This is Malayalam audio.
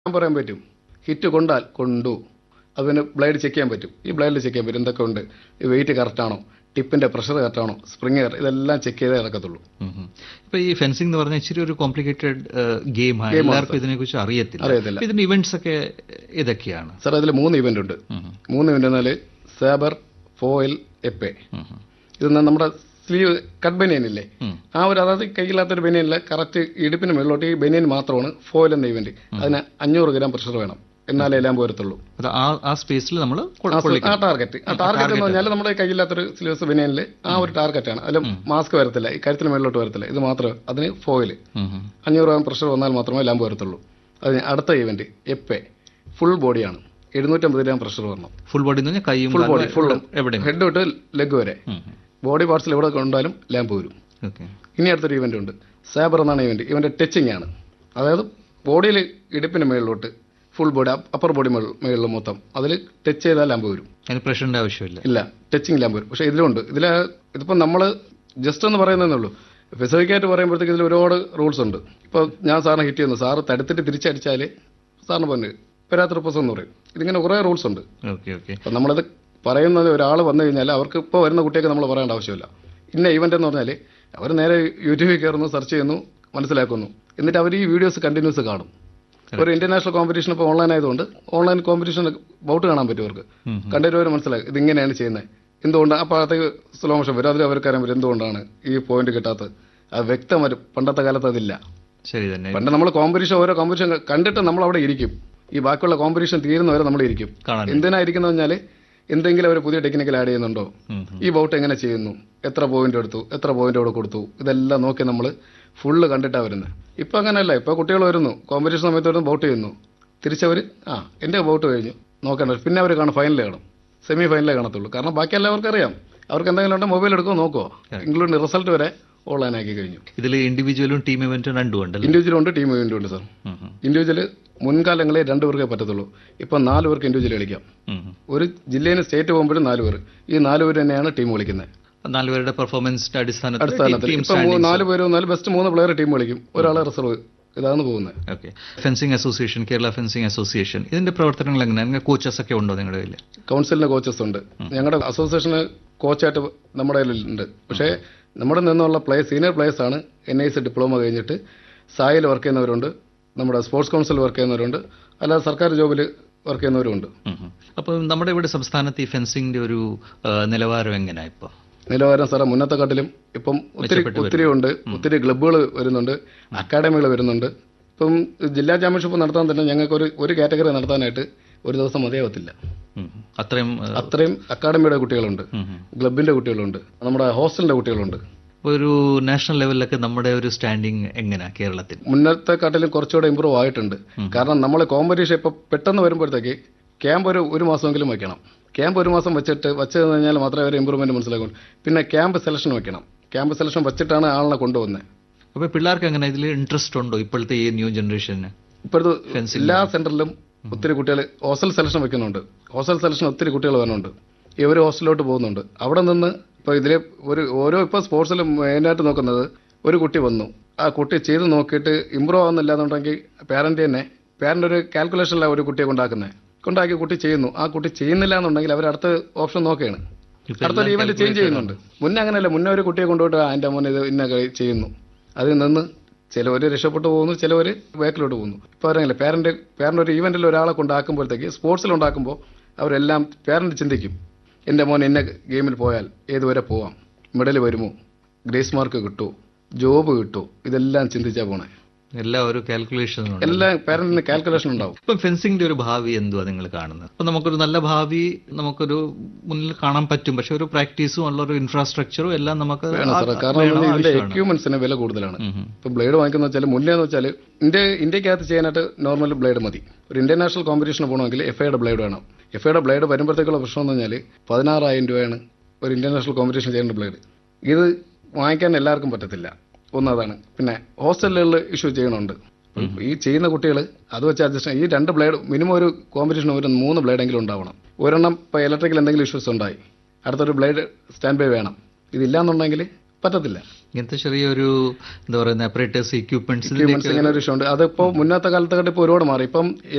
ഞാൻ പറയാൻ പറ്റും ഹിറ്റ് കൊണ്ടാൽ കൊണ്ടു അതിന് ബ്ലേഡ് ചെക്ക് ചെയ്യാൻ പറ്റും ഈ ബ്ലേഡിൽ ചെക്ക് ചെയ്യാൻ പറ്റും എന്തൊക്കെ ഉണ്ട് ഈ വെയിറ്റ് കറക്റ്റാണോ ടിപ്പിന്റെ പ്രഷർ കറക്റ്റാണോ സ്പ്രിങ് ഇതെല്ലാം ചെക്ക് ചെയ്തേ ഇറക്കത്തുള്ളൂ ഇപ്പൊ ഈ ഫെൻസിംഗ് എന്ന് പറഞ്ഞാൽ ഇച്ചിരി ഒരു കോംപ്ലിക്കേറ്റഡ് ഗെയിമാണ് എല്ലാവർക്കും ഇതിനെ കുറിച്ച് അറിയത്തില്ല അറിയത്തില്ല. അപ്പൊ ഇതിന്റെ ഇവന്റ്സ് ഒക്കെ ഇതൊക്കെയാണ് സാർ അതിൽ മൂന്ന് ഇവന്റ് ഉണ്ട് മൂന്ന് ഇവന്റ് എന്നാൽ സേബർ ഫോയിൽ എപ്പെ ഇത് നമ്മുടെ സ്ലീവ് കട്ട് ബനിയൻ ഇല്ലേ ആ ഒരു അതായത് കയ്യില്ലാത്തൊരു ബനിയനില്ല കറക്റ്റ് ഇടുപ്പിന് മുകളിലോട്ട് ഈ ബനിയൻ മാത്രമാണ് ഫോയിൽ എന്ന ഇവന്റ് അതിന് അഞ്ഞൂറ് ഗ്രാം പ്രഷർ വേണം എന്നാലേ എല്ലാം പോരത്തുള്ളൂ അത് ആ ആ സ്പേസിൽ നമ്മൾ ആ സ- ആ ടാർഗറ്റ് ആ ടാർഗറ്റ് എന്ന് പറഞ്ഞാൽ നമ്മുടെ കയ്യില്ലാത്തൊരു സ്ലീവ്സ് ബനിയനിൽ ആ ഒരു ടാർഗറ്റാണ് അതിൽ മാസ്ക് വരത്തില്ല ഈ കരുത്തിന് മുകളിലോട്ട് വരത്തില്ല ഇത് മാത്രമേ അതിന് ഫോയിൽ അഞ്ഞൂറ് ഗ്രാം പ്രഷർ വന്നാൽ മാത്രമേ എല്ലാം പോരത്തുള്ളൂ അതിന് അടുത്ത ഇവന്റ് എപ്പെ ഫുൾ ബോഡിയാണ് എഴുന്നൂറ്റമ്പത് ഗ്രാം പ്രഷർ വരണം ഫുൾ ബോഡി എന്ന് പറഞ്ഞാൽ കൈയും ഫുൾ ബോഡി ഫുൾ എവിടെയും ഹെഡ് തൊട്ട് ലെഗ് വരെ ബോഡി പാർട്സിൽ എവിടെ കൊണ്ടാലും ലാമ്പ് വരും ഓക്കെ ഇനി അടുത്തൊരു ഇവന്റ് ഉണ്ട് സാബർ എന്നാണ് ഇവന്റ് ഇവന്റെ ടച്ചിങ് ആണ് അതായത് ബോഡിയിൽ ഇടുപ്പിന് മേളിലോട്ട് ഫുൾ ബോഡി അപ്പർ ബോഡി മേളിൽ മൊത്തം അതിൽ ടച്ച് ചെയ്താൽ ലാമ്പ് വരും അതിന് പ്രഷറിന്റെ ആവശ്യമില്ല ഇല്ല ടച്ചിങ് ലാമ്പ് വരും പക്ഷേ ഇതിലുണ്ട് ഇതിൽ ഇതിപ്പോൾ നമ്മൾ ജസ്റ്റ് എന്ന് പറയുന്നതേ ഉള്ളൂ ഫിസിക്കലായിട്ട് പറയുമ്പോഴത്തേക്ക് ഇതിൽ ഒരുപാട് റൂൾസ് ഉണ്ട് ഇപ്പോൾ ഞാൻ സാറിനെ ഹിറ്റ് ചെയ്യുന്നു സാറ് തടുത്തിട്ട് തിരിച്ചടിച്ചാൽ സാറിന് പറഞ്ഞു പെരാത്ത റിപ്പോസ് എന്ന് പറയും ഇതിങ്ങനെ കുറേ റൂൾസ് ഉണ്ട് ഓക്കെ ഓക്കെ അപ്പം നമ്മളത് പറയുന്നത് ഒരാൾ വന്നു കഴിഞ്ഞാൽ അവർക്ക് ഇപ്പോൾ വരുന്ന കുട്ടിയൊക്കെ നമ്മൾ പറയേണ്ട ആവശ്യമില്ല ഇന്ന ഇവന്റ് എന്ന് പറഞ്ഞാൽ അവർ നേരെ യൂട്യൂബിൽ കയറുന്നു സെർച്ച് ചെയ്യുന്നു മനസ്സിലാക്കുന്നു എന്നിട്ട് അവർ ഈ വീഡിയോസ് കണ്ടിന്യൂസ് കാണും ഒരു ഇന്റർനാഷണൽ കോമ്പറ്റീഷൻ ഇപ്പോൾ ഓൺലൈൻ ആയതുകൊണ്ട് ഓൺലൈൻ കോമ്പറ്റീഷൻ ബൗട്ട് കാണാൻ പറ്റും അവർക്ക് കണ്ടിട്ട് അവർ മനസ്സിലാക്കും ഇതിങ്ങനെയാണ് ചെയ്യുന്നത് എന്തുകൊണ്ട് അപ്പോൾ അകത്തേക്ക് സ്ലോ മോഷൻ വരും അതിൽ അവർക്ക് അറിയാൻ പറ്റും എന്തുകൊണ്ടാണ് ഈ പോയിന്റ് കിട്ടാത്തത് അത് വ്യക്തമായിട്ട് പണ്ടത്തെ കാലത്ത് അതില്ല ശരി തന്നെ പണ്ട് നമ്മൾ കോമ്പറ്റീഷൻ ഓരോ കോമ്പറ്റീഷൻ കണ്ടിട്ട് നമ്മൾ അവിടെ ഇരിക്കും ഈ ബാക്കിയുള്ള കോമ്പറ്റീഷൻ തീരുന്നവരെ നമ്മൾ ഇരിക്കും കാണാൻ എന്തിനായിരിക്കുന്ന പറഞ്ഞാൽ എന്തെങ്കിലും അവർ പുതിയ ടെക്നിക്കൽ ആഡ് ചെയ്യുന്നുണ്ടോ ഉം, ഈ ബൗട്ട് എങ്ങനെ ചെയ്യുന്നു എത്ര പോയിന്റ് എടുത്തു എത്ര പോയിന്റ് അവിടെ കൊടുത്തു ഇതെല്ലാം നോക്കി നമ്മൾ ഫുള്ള് കണ്ടിട്ടാണ് വരുന്നത് ഇപ്പം അങ്ങനെയല്ല ഇപ്പോൾ കുട്ടികൾ വരുന്നു കോമ്പറ്റീഷൻ സമയത്ത് വരുന്നു ബൗട്ട് ചെയ്യുന്നു തിരിച്ചവർ ആ എൻ്റെ ബൗട്ട് കഴിഞ്ഞു നോക്കണ്ട പിന്നെ അവർ കാണും ഫൈനൽ കാണും സെമി ഫൈനലേ കാണത്തുള്ളൂ കാരണം ബാക്കി എല്ലാവർക്കും അറിയാം അവർക്ക് എന്തെങ്കിലും ഉണ്ടെങ്കിൽ മൊബൈൽ എടുക്കുമോ നോക്കുമോ ഇൻക്ലൂഡിങ് റിസൾട്ട് വരെ ഓൺലൈൻ ആക്കി കഴിഞ്ഞു ഇതിൽ ഇൻഡിവിജ്വലും ടീം ഇവന്റും രണ്ടും ഉണ്ടല്ലോ ഇൻഡിവിജ്വൽ ഉണ്ട് ടീം ഇവൻ്റ് ഉണ്ട് സാർ ഉം, ഉം, ഇൻഡിവിജ്വൽ മുൻകാലങ്ങളിൽ രണ്ട് പേർക്കേ പറ്റത്തുള്ളൂ ഇപ്പം നാല് പേർക്ക് ഇൻഡിവിജ്വൽ കളിക്കാം ഉം, ഉം. ഒരു ജില്ലയിൽ നിന്ന് സ്റ്റേറ്റ് പോകുമ്പോഴും നാല് പേർ ഈ നാല് പേര് തന്നെയാണ് ടീം കളിക്കുന്നത് നാലുപേരുടെ പെർഫോമൻസിന്റെ അടിസ്ഥാനത്തിൽ അടിസ്ഥാനത്തിൽ ടീം ഇപ്പം മൂ- നാല് പേര് വന്നാൽ ബെസ്റ്റ് മൂന്ന് പ്ലെയർ ടീം കളിക്കും ഒരാളെ റിസർവ് ഇതാണ് പോകുന്നത് okay fencing association Kerala fencing association ഇതിന്റെ പ്രവർത്തനങ്ങൾ എങ്ങനെയാണ് കോച്ചസ് ഒക്കെ ഉണ്ടോ നിങ്ങളുടെ കയ്യിൽ കൗൺസിലിന്റെ കോച്ചസ് ഉണ്ട് ഞങ്ങളുടെ അസോസിയേഷന് കോച്ചായിട്ട് നമ്മുടെ കയ്യിലുണ്ട് പക്ഷേ നമ്മുടെ നിന്നുള്ള പ്ലേയേഴ്സ് സീനിയർ പ്ലേയേഴ്സ് ആണ് എൻ ഐ സി ഡിപ്ലോമ കഴിഞ്ഞിട്ട് സായിൽ വർക്ക് ചെയ്യുന്നവരുണ്ട് നമ്മുടെ സ്പോർട്സ് കൗൺസിൽ വർക്ക് ചെയ്യുന്നവരുണ്ട് അല്ലാതെ സർക്കാർ ജോബിൽ വർക്ക് ചെയ്യുന്നവരുണ്ട് അപ്പോൾ നമ്മുടെ ഇവിടെ സംസ്ഥാനത്ത് ഈ ഫെൻസിംഗിന്റെ ഒരു ആ, നിലവാരം എങ്ങനെയാ ഇപ്പൊ നിലവാരം സാറേ മുന്നത്തെ കാട്ടിലും ഇപ്പം ഒത്തിരി ഒത്തിരി ഉണ്ട് ഒത്തിരി ക്ലബ്ബുകൾ വരുന്നുണ്ട് അക്കാഡമികൾ വരുന്നുണ്ട് ഇപ്പം ജില്ലാ ചാമ്പ്യൻഷിപ്പ് നടത്താൻ തന്നെ ഞങ്ങൾക്ക് ഒരു ഒരു കാറ്റഗറി നടത്താനായിട്ട് ഒരു ദിവസം മതിയാവത്തില്ല ഉം. അത്രയും ആ, അത്രയും അക്കാഡമിയുടെ കുട്ടികളുണ്ട് ഉം, ഉം. ക്ലബിന്റെ കുട്ടികളുണ്ട് നമ്മുടെ ഹോസ്റ്റലിന്റെ കുട്ടികളുണ്ട് ഒരു നാഷണൽ ലെവലിലൊക്കെ നമ്മുടെ ഒരു സ്റ്റാൻഡിങ് എങ്ങനെയാ കേരളത്തിൽ മുന്നത്തെ കാട്ടിലും കുറച്ചുകൂടെ ഇമ്പ്രൂവ് ആയിട്ടുണ്ട് കാരണം നമ്മൾ കോമ്പറ്റീഷൻ ഇപ്പൊ പെട്ടെന്ന് വരുമ്പോഴത്തേക്ക് ക്യാമ്പ് ഒരു ഒരു മാസമെങ്കിലും വെക്കണം ക്യാമ്പ് ഒരു മാസം വെച്ചിട്ട് വെച്ച് കഴിഞ്ഞാൽ മാത്രമേ അവർ ഇമ്പ്രൂവ്മെന്റ് മനസ്സിലാക്കൂ പിന്നെ ക്യാമ്പ് സെലക്ഷൻ വെക്കണം ക്യാമ്പ് സെലക്ഷൻ വെച്ചിട്ടാണ് ആളിനെ കൊണ്ടുവന്നത് അപ്പൊ പിള്ളേർക്ക് എങ്ങനെ ഇതിൽ ഇൻട്രസ്റ്റ് ഉണ്ടോ ഇപ്പോഴത്തെ ഈ ന്യൂ ജനറേഷന് ഇപ്പോഴത്തെ എല്ലാ സെന്ററിലും ഒത്തിരി കുട്ടികൾ ഹോസ്റ്റൽ സെലക്ഷൻ വെക്കുന്നുണ്ട് ഹോസ്റ്റൽ സെലക്ഷൻ ഒത്തിരി കുട്ടികൾ വരുന്നുണ്ട് ഇവർ ഹോസ്റ്റലിലോട്ട് പോകുന്നുണ്ട് അവിടെ നിന്ന് ഇപ്പോൾ ഇതിൽ ഒരു ഓരോ ഇപ്പോൾ സ്പോർട്സിൽ മെയിനായിട്ട് നോക്കുന്നത് ഒരു കുട്ടി വന്നു ആ കുട്ടി ചെയ്ത് നോക്കിയിട്ട് ഇമ്പ്രൂവ് ആവുന്നില്ല എന്നുണ്ടെങ്കിൽ പാരന്റ് തന്നെ പാരന്റ് ഒരു കാൽക്കുലേഷനിലാണ് ഒരു കുട്ടിയെ കൊണ്ടാക്കുന്നത് കൊണ്ടാക്കി കുട്ടി ചെയ്യുന്നു ആ കുട്ടി ചെയ്യുന്നില്ല എന്നുണ്ടെങ്കിൽ അവർ അടുത്ത ഓപ്ഷൻ നോക്കുകയാണ് ഇപ്പൊ അടുത്തൊരു ഈവന്റ് ചേഞ്ച് ചെയ്യുന്നുണ്ട് മുന്നേ അങ്ങനെയല്ല മുന്നേ ഒരു കുട്ടിയെ കൊണ്ടുപോയിട്ട് "ആ, എൻ്റെ മോൻ ഇത് ഇന്ന കളി ചെയ്യുന്നു അതിൽ നിന്ന് ചിലവർ രക്ഷപ്പെട്ടു പോകുന്നു ചിലവർ ബാക്കിലോട്ട് പോകുന്നു ഇപ്പോൾ അറിയില്ല പാരന്റ് പാരന്റ് ഒരു ഈവന്റിൽ ഒരാളെ കൊണ്ടാക്കുമ്പോഴത്തേക്ക് സ്പോർട്സിൽ ഉണ്ടാക്കുമ്പോൾ അവരെല്ലാം പാരന്റ് ചിന്തിക്കും എൻ്റെ മോൻ ഇന്ന ഗെയിമിൽ പോയാൽ ഏതുവരെ പോവാം മെഡൽ വരുമോ ഗ്രേസ് മാർക്ക് കിട്ടുമോ ജോബ് കിട്ടുമോ ഇതെല്ലാം ചിന്തിച്ചാൽ പോണേ എല്ലാം ഒരു കാൽക്കുലേഷൻ ഉണ്ട് എല്ലാം പാരന്റിന് കാൽക്കുലേഷൻ ഉണ്ടാവും ഇപ്പം ഫെൻസിംഗിന്റെ ഒരു ഭാവി എന്തുവാ നിങ്ങൾ കാണുന്നത് അപ്പൊ നമുക്കൊരു നല്ല ഭാവി നമുക്കൊരു മുന്നിൽ കാണാൻ പറ്റും പക്ഷെ ഒരു പ്രാക്ടീസും ഉള്ള ഒരു ഇൻഫ്രാസ്ട്രക്ചറും എല്ലാം നമുക്ക് വേണം സാറേ ആ- കാരണം വേണം, ഇതിന്റെ ആവശ്യമാണ്. എക്യുപ്മെന്റ്സിന് വില കൂടുതലാണ് ഉം ഉം. ഇപ്പൊ ബ്ലേഡ് വാങ്ങിക്കുന്ന വെച്ചാൽ മുന്നേ എന്ന് വെച്ചാൽ ഇന്ത്യ ഇന്ത്യക്കകത്ത് ചെയ്യാനായിട്ട് നോർമൽ ബ്ലേഡ് മതി ഒരു ഇന്റർനാഷണൽ കോമ്പറ്റീഷന് പോകണമെങ്കിൽ എഫ് ഐയുടെ ബ്ലേഡ് വേണം എഫ് ഐയുടെ ബ്ലേഡ് വരുമ്പോഴത്തേക്കുള്ള പ്രശ്നം എന്ന് പറഞ്ഞാൽ പതിനാറായിരം രൂപയാണ് ഒരു ഇന്റർനാഷണൽ കോമ്പറ്റീഷൻ ചെയ്യേണ്ട ബ്ലേഡ് ഇത് വാങ്ങിക്കാൻ എല്ലാവർക്കും പറ്റത്തില്ല ഒന്നതാണ് പിന്നെ ഹോസ്റ്റലുകളിൽ ഇഷ്യൂ ചെയ്യണമുണ്ട് ഈ ചെയ്യുന്ന കുട്ടികൾ അത് വെച്ച് അഡ്ജസ്റ്റ് ഈ രണ്ട് ബ്ലേഡ് മിനിമം ഒരു കോമ്പറ്റീഷൻ ഒരു മൂന്ന് ബ്ലേഡെങ്കിലും ഉണ്ടാവണം ഒരെണ്ണം ഇപ്പോൾ ഇലക്ട്രിക്കൽ എന്തെങ്കിലും ഇഷ്യൂസ് ഉണ്ടായി അടുത്തൊരു ബ്ലേഡ് സ്റ്റാൻഡ് ബൈ വേണം ഇതില്ലാന്നുണ്ടെങ്കിൽ പറ്റത്തില്ല ഇങ്ങനത്തെ ചെറിയൊരു എന്താ പറയുന്ന അപ്പറേറ്റേഴ്സ് ഇക്വിപ്മെന്റ്സ് എക്യുപ്മെന്റ്സ് ഇങ്ങനെ ഒരു ഇഷ്യൂ ഉണ്ട് അതിപ്പോ മുന്നത്തെ കാലത്തൊക്കെ ഇപ്പോൾ ഒരുപാട് മാറി ഇപ്പം